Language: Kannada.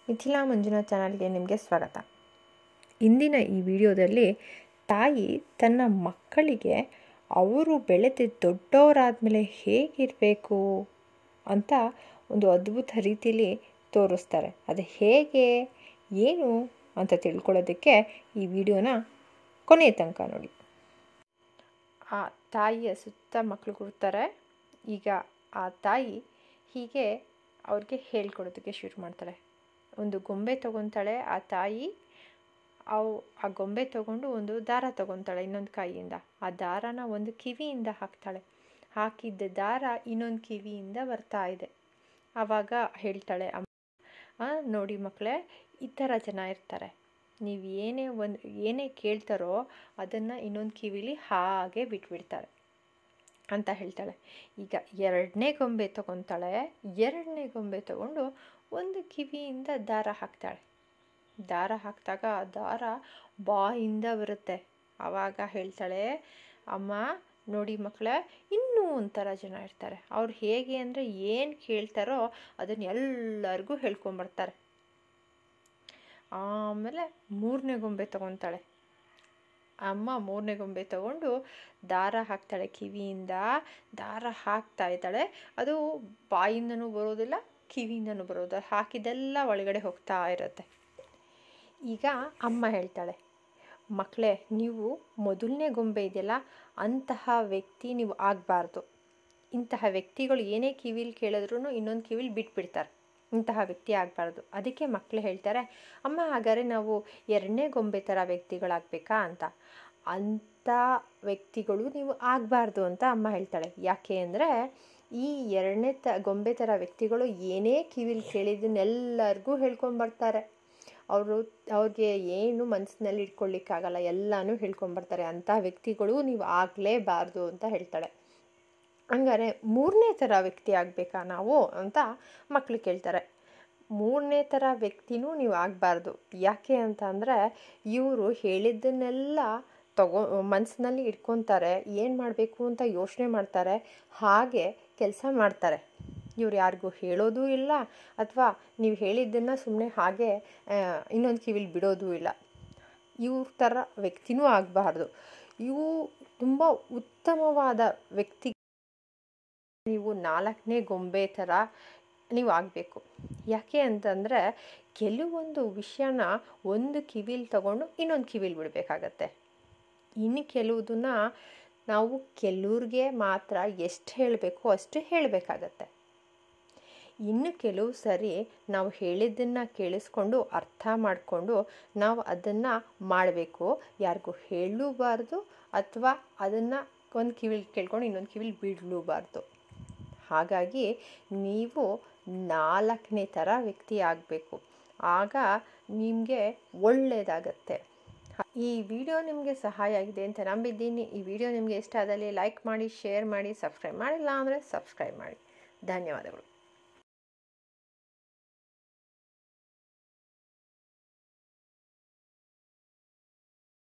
ಮಿಥಿಲಾ ಮಂಜುನಾಥ್ ಚಾನಲ್ಗೆ ನಿಮಗೆ ಸ್ವಾಗತ ಇಂದಿನ ಈ ವಿಡಿಯೋದಲ್ಲಿ ತಾಯಿ ತನ್ನ ಮಕ್ಕಳಿಗೆ ಅವರು ಬೆಳೆದು ದೊಡ್ಡವರಾದಮೇಲೆ ಹೇಗಿರಬೇಕು ಅಂತ ಒಂದು ಅದ್ಭುತ ರೀತಿಯಲ್ಲಿ ತೋರಿಸ್ತಾರೆ ಅದು ಹೇಗೆ ಏನು ಅಂತ ತಿಳ್ಕೊಳ್ಳೋದಕ್ಕೆ ಈ ವಿಡಿಯೋನ ಕೊನೆಯ ತನಕ ನೋಡಿ ಆ ತಾಯಿಯ ಸುತ್ತ ಮಕ್ಕಳು ಕೂರ್ತಾರೆ ಈಗ ಆ ತಾಯಿ ಹೀಗೆ ಅವ್ರಿಗೆ ಹೇಳ್ಕೊಡೋದಕ್ಕೆ ಶುರು ಮಾಡ್ತಾಳೆ ಒಂದು ಗೊಂಬೆ ತಗೊತಾಳೆ ಆ ತಾಯಿ ಅವು ಆ ಗೊಂಬೆ ತಗೊಂಡು ಒಂದು ದಾರ ತಗೊತಾಳೆ ಇನ್ನೊಂದು ಕೈಯಿಂದ ಆ ದಾರನ ಒಂದು ಕಿವಿಯಿಂದ ಹಾಕ್ತಾಳೆ ಹಾಕಿದ್ದ ದಾರ ಇನ್ನೊಂದು ಕಿವಿಯಿಂದ ಬರ್ತಾ ಇದೆ ಆವಾಗ ಹೇಳ್ತಾಳೆ ಅಮ್ಮ ನೋಡಿ ಮಕ್ಕಳೇ ಈ ಥರ ಜನ ಇರ್ತಾರೆ ನೀವು ಏನೇ ಒಂದು ಏನೇ ಕೇಳ್ತಾರೋ ಅದನ್ನು ಇನ್ನೊಂದು ಕಿವಿಲಿ ಹಾಗೆ ಬಿಟ್ಬಿಡ್ತಾರೆ ಅಂತ ಹೇಳ್ತಾಳೆ ಈಗ ಎರಡನೇ ಗೊಂಬೆ ತಗೊತಾಳೆ ಎರಡನೇ ಗೊಂಬೆ ತಗೊಂಡು ಒಂದು ಕಿವಿಯಿಂದ ದಾರ ಹಾಕ್ತಾಳೆ ದಾರ ಹಾಕಿದಾಗ ಆ ದಾರ ಬಾಯಿಂದ ಬರುತ್ತೆ ಆವಾಗ ಹೇಳ್ತಾಳೆ ಅಮ್ಮ ನೋಡಿ ಮಕ್ಕಳೇ ಇನ್ನೂ ಒಂಥರ ಜನ ಇರ್ತಾರೆ ಅವ್ರು ಹೇಗೆ ಅಂದರೆ ಏನು ಕೇಳ್ತಾರೋ ಅದನ್ನು ಎಲ್ಲರಿಗೂ ಹೇಳ್ಕೊಂಬರ್ತಾರೆ ಆಮೇಲೆ ಮೂರನೇ ಗೊಂಬೆ ತಗೊತಾಳೆ ಅಮ್ಮ ಮೂರನೇ ಗೊಂಬೆ ತಗೊಂಡು ದಾರ ಹಾಕ್ತಾಳೆ ಕಿವಿಯಿಂದ ದಾರ ಹಾಕ್ತಾ ಇದ್ದಾಳೆ ಅದು ಬಾಯಿಂದನೂ ಬರೋದಿಲ್ಲ ಕಿವಿಯಿಂದನೂ ಬರೋದು ಹಾಕಿದೆಲ್ಲ ಒಳಗಡೆ ಹೋಗ್ತಾ ಇರುತ್ತೆ ಈಗ ಅಮ್ಮ ಹೇಳ್ತಾಳೆ ಮಕ್ಕಳೇ ನೀವು ಮೊದಲನೇ ಗೊಂಬೆ ಇದೆಯಲ್ಲ ಅಂತಹ ವ್ಯಕ್ತಿ ನೀವು ಆಗಬಾರ್ದು ಇಂತಹ ವ್ಯಕ್ತಿಗಳು ಏನೇ ಕಿವಿಲಿ ಕೇಳಿದ್ರೂ ಇನ್ನೊಂದು ಕಿವಿಲಿ ಬಿಟ್ಬಿಡ್ತಾರೆ ಇಂತಹ ವ್ಯಕ್ತಿ ಆಗಬಾರ್ದು ಅದಕ್ಕೆ ಮಕ್ಕಳು ಹೇಳ್ತಾರೆ ಅಮ್ಮ ಹಾಗಾದರೆ ನಾವು ಎರಡನೇ ಗೊಂಬೆ ಥರ ವ್ಯಕ್ತಿಗಳಾಗಬೇಕಾ ಅಂತ ಅಂಥ ವ್ಯಕ್ತಿಗಳು ನೀವು ಆಗಬಾರ್ದು ಅಂತ ಅಮ್ಮ ಹೇಳ್ತಾಳೆ ಯಾಕೆ ಅಂದರೆ ಈ ಎರಡನೇ ತ ಗೊಂಬೆ ಥರ ವ್ಯಕ್ತಿಗಳು ಏನೇ ಕಿವಿಲಿ ಕೇಳಿದ್ದನ್ನೆಲ್ಲರಿಗೂ ಹೇಳ್ಕೊಂಬರ್ತಾರೆ ಅವರು ಅವ್ರಿಗೆ ಏನು ಮನಸ್ಸಿನಲ್ಲಿ ಇಟ್ಕೊಳ್ಳಿಕ್ಕಾಗಲ್ಲ ಎಲ್ಲನೂ ಹೇಳ್ಕೊಂಬರ್ತಾರೆ ಅಂಥ ವ್ಯಕ್ತಿಗಳು ನೀವು ಆಗಲೇಬಾರ್ದು ಅಂತ ಹೇಳ್ತಾಳೆ ಹಂಗಾರೆ ಮೂರನೇ ಥರ ವ್ಯಕ್ತಿ ಆಗಬೇಕಾ ನಾವು ಅಂತ ಮಕ್ಕಳು ಕೇಳ್ತಾರೆ ಮೂರನೇ ಥರ ವ್ಯಕ್ತಿನೂ ನೀವು ಆಗಬಾರ್ದು ಯಾಕೆ ಅಂತ ಅಂದರೆ ಇವರು ಹೇಳಿದ್ದನ್ನೆಲ್ಲ ತಗೋ ಮನಸ್ಸಿನಲ್ಲಿ ಇಟ್ಕೊತಾರೆ ಏನು ಮಾಡಬೇಕು ಅಂತ ಯೋಚನೆ ಮಾಡ್ತಾರೆ ಹಾಗೆ ಕೆಲಸ ಮಾಡ್ತಾರೆ ಇವ್ರು ಯಾರಿಗೂ ಹೇಳೋದೂ ಇಲ್ಲ ಅಥವಾ ನೀವು ಹೇಳಿದ್ದನ್ನು ಸುಮ್ಮನೆ ಹಾಗೆ ಇನ್ನೊಂದು ಕಿವಿಲಿ ಬಿಡೋದೂ ಇಲ್ಲ ಇವ್ರ ಥರ ವ್ಯಕ್ತಿನೂ ಆಗಬಾರ್ದು ಇವು ತುಂಬ ಉತ್ತಮವಾದ ವ್ಯಕ್ತಿ ನೀವು ನಾಲ್ಕನೇ ಗೊಂಬೆ ಥರ ನೀವು ಆಗಬೇಕು ಯಾಕೆ ಅಂತಂದರೆ ಕೆಲವೊಂದು ವಿಷಯನ ಒಂದು ಕಿವಿಲಿ ತಗೊಂಡು ಇನ್ನೊಂದು ಕಿವಿಲಿ ಬಿಡಬೇಕಾಗತ್ತೆ ಇನ್ನು ಕೆಲವುದನ್ನ ನಾವು ಕೆಲವ್ರಿಗೆ ಮಾತ್ರ ಎಷ್ಟು ಹೇಳಬೇಕು ಅಷ್ಟು ಹೇಳಬೇಕಾಗತ್ತೆ ಇನ್ನು ಕೆಲವು ಸರಿ ನಾವು ಹೇಳಿದ್ದನ್ನು ಕೇಳಿಸ್ಕೊಂಡು ಅರ್ಥ ಮಾಡಿಕೊಂಡು ನಾವು ಅದನ್ನು ಮಾಡಬೇಕು ಯಾರಿಗೂ ಹೇಳಲೂಬಾರ್ದು ಅಥವಾ ಅದನ್ನು ಒಂದು ಕಿವಿಲಿ ಕೇಳ್ಕೊಂಡು ಇನ್ನೊಂದು ಕಿವಿಲಿ ಬಿಡಲೂಬಾರ್ದು ಹಾಗಾಗಿ ನೀವು ನಾಲ್ಕನೇ ಥರ ವ್ಯಕ್ತಿ ಆಗಬೇಕು ಆಗ ನಿಮಗೆ ಒಳ್ಳೆಯದಾಗತ್ತೆ ಈ ವಿಡಿಯೋ ನಿಮಗೆ ಸಹಾಯ ಆಗಿದೆ ಅಂತ ನಂಬಿದ್ದೀನಿ ಈ ವಿಡಿಯೋ ನಿಮಗೆ ಇಷ್ಟ ಆದಲ್ಲಿ ಲೈಕ್ ಮಾಡಿ ಶೇರ್ ಮಾಡಿ ಸಬ್ಸ್ಕ್ರೈಬ್ ಮಾಡಿಲ್ಲ ಅಂದರೆ ಸಬ್ಸ್ಕ್ರೈಬ್ ಮಾಡಿ ಧನ್ಯವಾದಗಳು